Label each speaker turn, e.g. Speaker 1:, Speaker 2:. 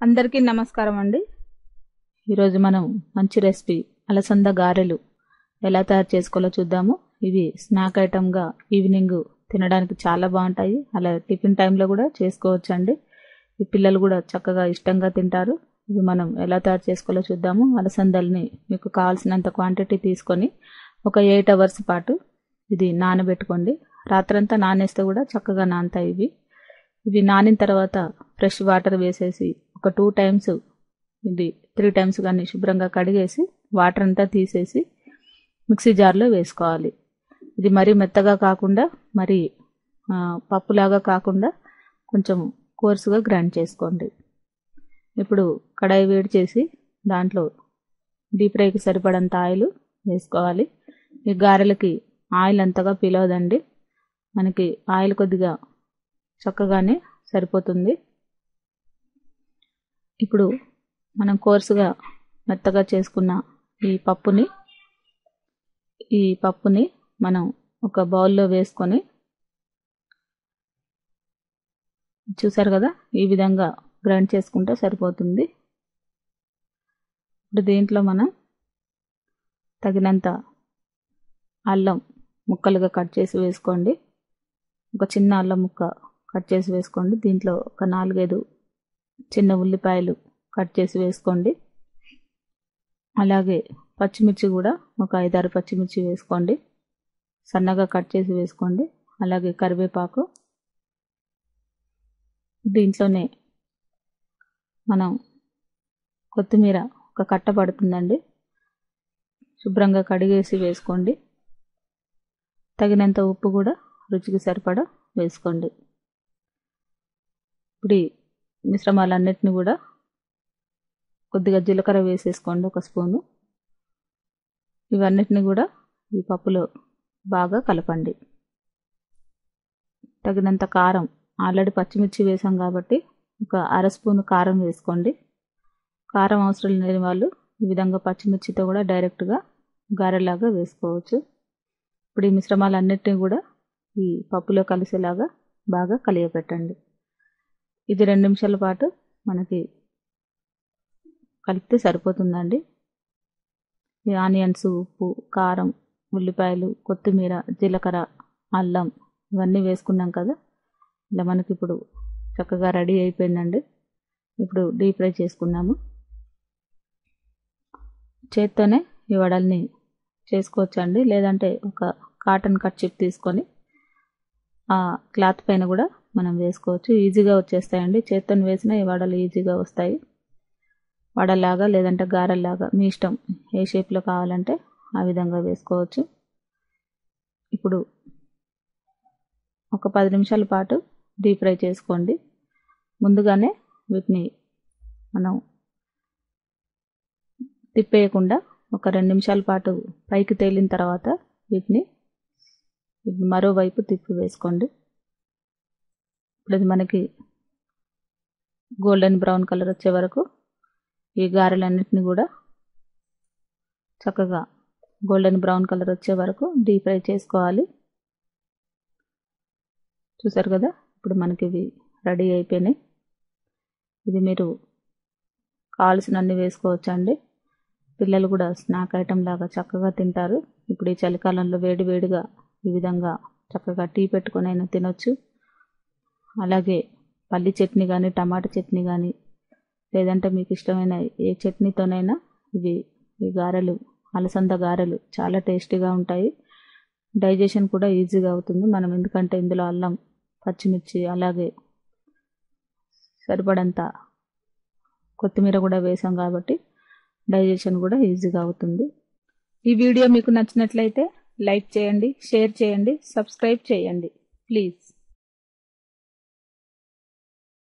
Speaker 1: అందరికీ నమస్కారం అండి ఈరోజు మనం మంచి రెసిపీ అలసంద గారెలు ఎలా తయారు చేసుకోవాలో చూద్దాము ఇవి స్నాక్ ఐటమ్గా ఈవినింగ్ తినడానికి చాలా బాగుంటాయి అలా టిఫిన్ టైంలో కూడా చేసుకోవచ్చు అండి ఈ పిల్లలు కూడా చక్కగా ఇష్టంగా తింటారు ఇవి మనం ఎలా తయారు చేసుకోవాలో చూద్దాము అలసందల్ని మీకు కావాల్సినంత క్వాంటిటీ తీసుకొని ఒక ఎయిట్ అవర్స్ పాటు ఇది నానబెట్టుకోండి రాత్రంతా నానేస్తే కూడా చక్కగా నానతాయి ఇవి ఇవి నానిన తర్వాత ఫ్రెష్ వాటర్ వేసేసి ఒక టూ టైమ్స్ ఇది త్రీ టైమ్స్ కానీ శుభ్రంగా కడిగేసి వాటర్ అంతా తీసేసి మిక్సీ జార్లో వేసుకోవాలి ఇది మరీ మెత్తగా కాకుండా మరి పప్పులాగా కాకుండా కొంచెం కోర్సుగా గ్రైండ్ చేసుకోండి ఇప్పుడు కడాయి వేడి చేసి దాంట్లో డీప్ ఫ్రైకి సరిపడంత ఆయిల్ వేసుకోవాలి ఈ గారెలకి ఆయిల్ అంతగా పిలవదండి మనకి ఆయిల్ కొద్దిగా చక్కగానే సరిపోతుంది ఇప్పుడు మనం కోర్సుగా మెత్తగా చేసుకున్న ఈ పప్పుని ఈ పప్పుని మనం ఒక బౌల్లో వేసుకొని చూసారు కదా ఈ విధంగా గ్రైండ్ చేసుకుంటే సరిపోతుంది ఇప్పుడు దీంట్లో మనం తగినంత అల్లం ముక్కలుగా కట్ చేసి వేసుకోండి ఒక చిన్న అల్లం ముక్క కట్ చేసి వేసుకోండి దీంట్లో ఒక నాలుగైదు చిన్న ఉల్లిపాయలు కట్ చేసి వేసుకోండి అలాగే పచ్చిమిర్చి కూడా ఒక ఐదారు పచ్చిమిర్చి వేసుకోండి సన్నగా కట్ చేసి వేసుకోండి అలాగే కరివేపాకు దీంట్లోనే మనం కొత్తిమీర ఒక కట్ట పడుతుందండి శుభ్రంగా కడిగేసి వేసుకోండి తగినంత ఉప్పు కూడా రుచికి సరిపడా వేసుకోండి ఇప్పుడు ఈ మిశ్రమాలన్నిటిని కూడా కొద్దిగా జీలకర్ర వేసేసుకోండి ఒక స్పూను ఇవన్నిటిని కూడా ఈ పప్పులో బాగా కలపండి తగినంత కారం ఆల్రెడీ పచ్చిమిర్చి వేసాం కాబట్టి ఒక అర స్పూను కారం వేసుకోండి కారం అవసరం లేని వాళ్ళు ఈ విధంగా పచ్చిమిర్చితో కూడా డైరెక్ట్గా గారెలాగా వేసుకోవచ్చు ఇప్పుడు ఈ మిశ్రమాలన్నిటిని కూడా ఈ పప్పులో కలిసేలాగా బాగా కలియపెట్టండి ఇది రెండు నిమిషాల పాటు మనకి కలిపితే సరిపోతుందండి ఈ ఆనియన్స్ ఉప్పు కారం ఉల్లిపాయలు కొత్తిమీర జీలకర్ర అల్లం ఇవన్నీ వేసుకున్నాం కదా ఇలా మనకి ఇప్పుడు చక్కగా రెడీ అయిపోయిందండి ఇప్పుడు డీప్ ఫ్రై చేసుకున్నాము చేత్తోనే ఈ వడల్ని చేసుకోవచ్చండి లేదంటే ఒక కాటన్ కట్ చిప్ తీసుకొని ఆ క్లాత్ పైన కూడా మనం వేసుకోవచ్చు ఈజీగా వచ్చేస్తాయండి చేత్తో వేసిన ఈ వడలు ఈజీగా వస్తాయి వడలాగా లేదంటే గారెల్లాగా మీ ఇష్టం ఏ షేప్లో కావాలంటే ఆ విధంగా వేసుకోవచ్చు ఇప్పుడు ఒక పది నిమిషాల పాటు డీప్ ఫ్రై చేసుకోండి ముందుగానే వీటిని మనం తిప్పేయకుండా ఒక రెండు నిమిషాల పాటు పైకి తేలిన తర్వాత వీటిని మరోవైపు తిప్పి వేసుకోండి ఇప్పుడు ఇది మనకి గోల్డెన్ బ్రౌన్ కలర్ వచ్చే వరకు ఈ గారెలన్నిటిని కూడా చక్కగా గోల్డెన్ బ్రౌన్ కలర్ వచ్చే వరకు డీప్ ఫ్రై చేసుకోవాలి చూసారు కదా ఇప్పుడు మనకి ఇవి రెడీ అయిపోయినాయి ఇది మీరు కావాల్సినన్ని వేసుకోవచ్చు అండి పిల్లలు కూడా స్నాక్ ఐటెం లాగా చక్కగా తింటారు ఇప్పుడు ఈ చలికాలంలో వేడి వేడిగా ఈ విధంగా చక్కగా టీ పెట్టుకొని అయినా తినొచ్చు అలాగే పల్లి చట్నీ కానీ టమాటా చట్నీ కానీ లేదంటే మీకు ఇష్టమైన ఏ చట్నీతోనైనా ఇవి ఈ గారెలు అలసంద గారెలు చాలా టేస్టీగా ఉంటాయి డైజెషన్ కూడా ఈజీగా అవుతుంది మనం ఎందుకంటే ఇందులో అల్లం పచ్చిమిర్చి అలాగే సరిపడంత కొత్తిమీర కూడా వేసాం కాబట్టి డైజెషన్ కూడా ఈజీగా అవుతుంది ఈ వీడియో మీకు నచ్చినట్లయితే లైక్ చేయండి షేర్ చేయండి సబ్స్క్రైబ్ చేయండి ప్లీజ్